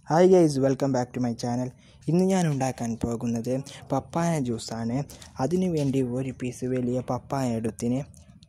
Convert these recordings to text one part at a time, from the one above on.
hi guys welcome back to my channel ഇന്ന് ഞാൻ ഉണ്ടാക്കാൻ പോകുന്നത് പപ്പായ ജ്യൂസാണ് അതിനു വേണ്ടി ഒരു പീസ് വലിയ പപ്പായ എടുത്തിന്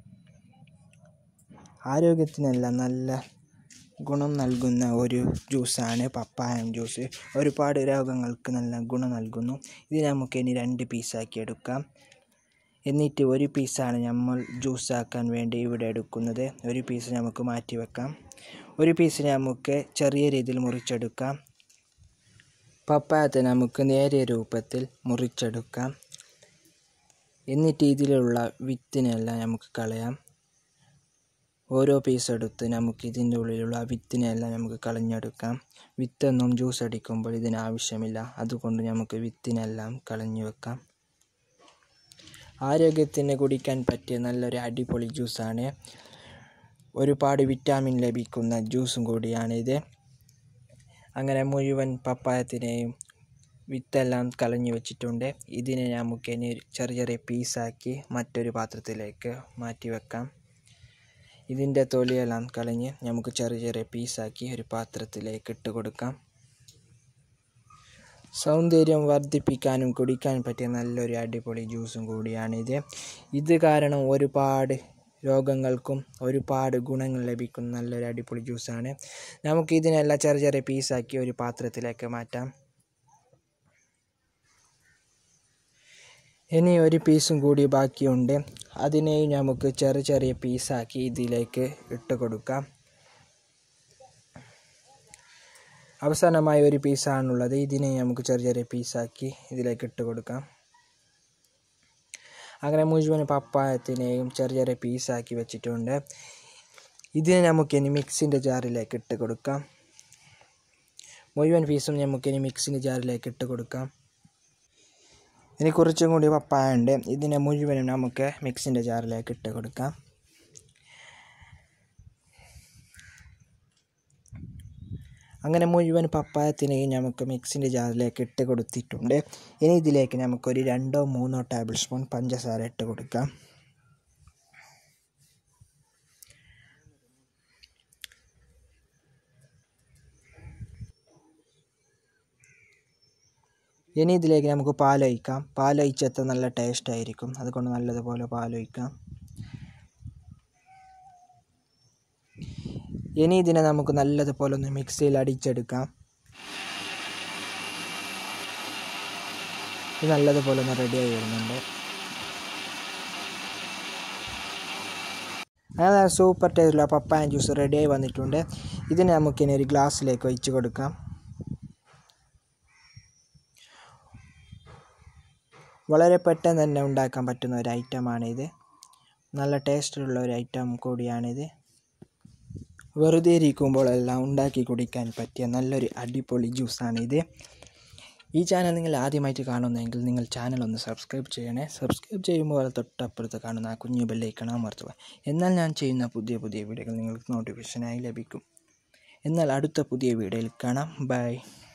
ആരോഗ്യത്തിനെല്ലാം നല്ല ഗുണം നൽകുന്ന ഒരു ജ്യൂസാണ് പപ്പായ ജ്യൂസ് ഒരുപാട് രോഗങ്ങൾക്ക് നല്ല ഗുണം നൽകുന്നു ഇത് നമുക്ക് ഇനി രണ്ട് പീസാക്കി എടുക്കാം എന്നിട്ട് ഒരു പീസാണ് നമ്മൾ ജ്യൂസാക്കാൻ വേണ്ടി ഇവിടെ എടുക്കുന്നത് ഒരു പീസ് നമുക്ക് മാറ്റി വെക്കാം ഒരു പീസ് നമുക്ക് ചെറിയ രീതിയിൽ മുറിച്ചെടുക്കാം പപ്പായത്തെ നമുക്ക് നേരിയ രൂപത്തിൽ മുറിച്ചെടുക്കാം എന്നിട്ട് ഇതിലുള്ള വിത്തിനെല്ലാം നമുക്ക് കളയാം ഓരോ പീസ് എടുത്ത് നമുക്ക് ഇതിൻ്റെ ഉള്ളിലുള്ള വിത്തിനെല്ലാം നമുക്ക് കളഞ്ഞെടുക്കാം വിത്തൊന്നും ജ്യൂസ് അടിക്കുമ്പോൾ ഇതിന് ആവശ്യമില്ല അതുകൊണ്ട് നമുക്ക് വിത്തിനെല്ലാം കളഞ്ഞു വെക്കാം ആരോഗ്യത്തിന് കുടിക്കാൻ പറ്റിയ നല്ലൊരു അടിപൊളി ജ്യൂസാണ് ഒരുപാട് വിറ്റാമിൻ ലഭിക്കുന്ന ജ്യൂസും കൂടിയാണിത് അങ്ങനെ മുഴുവൻ പപ്പായത്തിനെയും വിത്തെല്ലാം കളഞ്ഞു വെച്ചിട്ടുണ്ട് ഇതിനെ നമുക്ക് ഇനി ചെറിയ ചെറിയ പീസാക്കി മറ്റൊരു പാത്രത്തിലേക്ക് മാറ്റി വെക്കാം ഇതിൻ്റെ തൊലിയെല്ലാം കളഞ്ഞ് നമുക്ക് ചെറിയ ചെറിയ പീസാക്കി ഒരു പാത്രത്തിലേക്ക് ഇട്ട് കൊടുക്കാം സൗന്ദര്യം വർദ്ധിപ്പിക്കാനും കുടിക്കാനും പറ്റിയ നല്ലൊരു അടിപൊളി ജ്യൂസും കൂടിയാണിത് ഇത് കാരണം ഒരുപാട് രോഗങ്ങൾക്കും ഒരുപാട് ഗുണങ്ങൾ ലഭിക്കുന്ന നല്ലൊരു അടിപൊളി ജ്യൂസാണ് നമുക്ക് ഇതിനെല്ലാം ചെറിയ ചെറിയ പീസാക്കി ഒരു പാത്രത്തിലേക്ക് മാറ്റാം ഇനി ഒരു പീസും കൂടി ബാക്കിയുണ്ട് അതിനെയും നമുക്ക് ചെറിയ ചെറിയ പീസാക്കി ഇതിലേക്ക് ഇട്ട് കൊടുക്കാം അവസാനമായി ഒരു പീസാണുള്ളത് ഇതിനെ നമുക്ക് ചെറിയ ചെറിയ പീസാക്കി ഇതിലേക്ക് ഇട്ട് കൊടുക്കാം അങ്ങനെ മുഴുവൻ പപ്പായത്തിനെയും ചെറിയ ചെറിയ പീസാക്കി വെച്ചിട്ടുണ്ട് ഇതിനെ നമുക്കിനി മിക്സിൻ്റെ ജാറിലേക്ക് ഇട്ട് കൊടുക്കാം മുഴുവൻ പീസും നമുക്കിനി മിക്സിൻ്റെ ജാറിലേക്ക് ഇട്ട് കൊടുക്കാം ഇനി കുറച്ചും കൂടി പപ്പായ ഉണ്ട് ഇതിനെ മുഴുവനും നമുക്ക് മിക്സിൻ്റെ ജാറിലേക്ക് ഇട്ട് കൊടുക്കാം അങ്ങനെ മുഴുവൻ പപ്പായത്തിനെയും നമുക്ക് മിക്സിൻ്റെ ജാറിലേക്ക് ഇട്ട് കൊടുത്തിട്ടുണ്ട് ഇനി ഇതിലേക്ക് നമുക്കൊരു രണ്ടോ മൂന്നോ ടേബിൾ സ്പൂൺ പഞ്ചസാര ഇട്ട് കൊടുക്കാം ഇനി ഇതിലേക്ക് നമുക്ക് പാലൊഴിക്കാം പാലൊഴിച്ചെത്ത നല്ല ടേസ്റ്റ് ആയിരിക്കും അതുകൊണ്ട് നല്ലതുപോലെ പാലൊഴിക്കാം ഇനി ഇതിനെ നമുക്ക് നല്ലതുപോലെ ഒന്ന് മിക്സിയിൽ അടിച്ചെടുക്കാം ഇത് നല്ലതുപോലെ ഒന്ന് റെഡിയായി വരുന്നുണ്ട് അങ്ങനെ സൂപ്പർ ടേസ്റ്റുള്ള പപ്പായ ജ്യൂസ് റെഡിയായി വന്നിട്ടുണ്ട് ഇതിനെ നമുക്കിനി ഒരു ഗ്ലാസ്സിലേക്ക് ഒഴിച്ച് കൊടുക്കാം വളരെ പെട്ടെന്ന് തന്നെ ഉണ്ടാക്കാൻ പറ്റുന്ന ഒരു ഐറ്റമാണിത് നല്ല ടേസ്റ്റുള്ള ഒരു ഐറ്റം കൂടിയാണിത് വെറുതെ ഇരിക്കുമ്പോഴെല്ലാം ഉണ്ടാക്കി കുടിക്കാൻ പറ്റിയ നല്ലൊരു അടിപൊളി ജ്യൂസാണിത് ഈ ചാനൽ നിങ്ങൾ ആദ്യമായിട്ട് കാണുന്നതെങ്കിൽ നിങ്ങൾ ചാനൽ ഒന്ന് സബ്സ്ക്രൈബ് ചെയ്യണേ സബ്സ്ക്രൈബ് ചെയ്യുമ്പോൾ തൊട്ടപ്പുറത്ത് കാണുന്ന ആ കുഞ്ഞു ബെല്ലൈക്കണം അമർത്തുക എന്നാൽ ഞാൻ ചെയ്യുന്ന പുതിയ പുതിയ വീഡിയോകൾ നിങ്ങൾക്ക് നോട്ടിഫിക്കേഷനായി ലഭിക്കും എന്നാൽ അടുത്ത പുതിയ വീഡിയോയിൽ കാണാം ബൈ